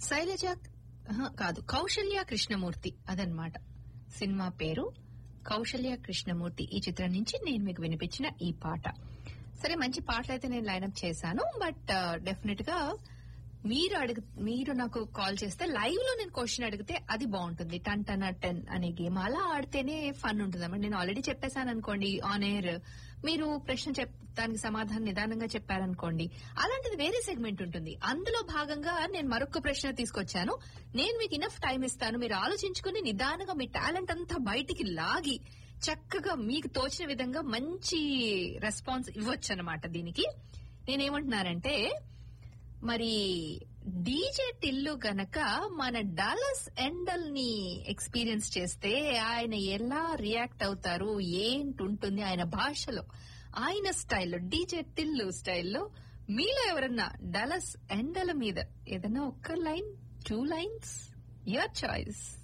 శైలజ ఆహా, కాదు కౌశల్య కృష్ణమూర్తి అదనమాట సినిమా పేరు కౌశల్య కృష్ణమూర్తి ఈ చిత్రం నుంచి నేను మీకు వినిపించిన ఈ పాట సరే మంచి పాటలు అయితే నేను లైన్అప్ చేశాను బట్ డెఫినెట్ గా మీరు అడుగు మీరు నాకు కాల్ చేస్తే లైవ్ లో నేను క్వశ్చన్ అడిగితే అది బాగుంటుంది టన్ టన్ టెన్ అనే గేమ్ అలా ఆడితేనే ఫన్ ఉంటుంది అన్నమాట నేను ఆల్రెడీ చెప్పేశాను అనుకోండి ఆన్ ఎయిర్ మీరు ప్రశ్న చెప్ దానికి సమాధానం నిదానంగా చెప్పారనుకోండి అలాంటిది వేరే సెగ్మెంట్ ఉంటుంది అందులో భాగంగా నేను మరొక ప్రశ్న తీసుకొచ్చాను నేను మీకు ఇనఫ్ టైం ఇస్తాను మీరు ఆలోచించుకుని నిదానంగా మీ టాలెంట్ అంతా బయటికి లాగి చక్కగా మీకు తోచిన విధంగా మంచి రెస్పాన్స్ ఇవ్వచ్చు అనమాట దీనికి నేనేమంటున్నానంటే మరి డీజే టిల్లు గనక మన డాలస్ ఎండల్ ని ఎక్స్పీరియన్స్ చేస్తే ఆయన ఎలా రియాక్ట్ అవుతారు ఏంటుంటుంది ఆయన భాషలో ఆయన స్టైల్లో డీజే టిల్లు స్టైల్లో మీలో ఎవరన్నా డలస్ ఎండల మీద ఏదన్నా ఒక్క line two lines your choice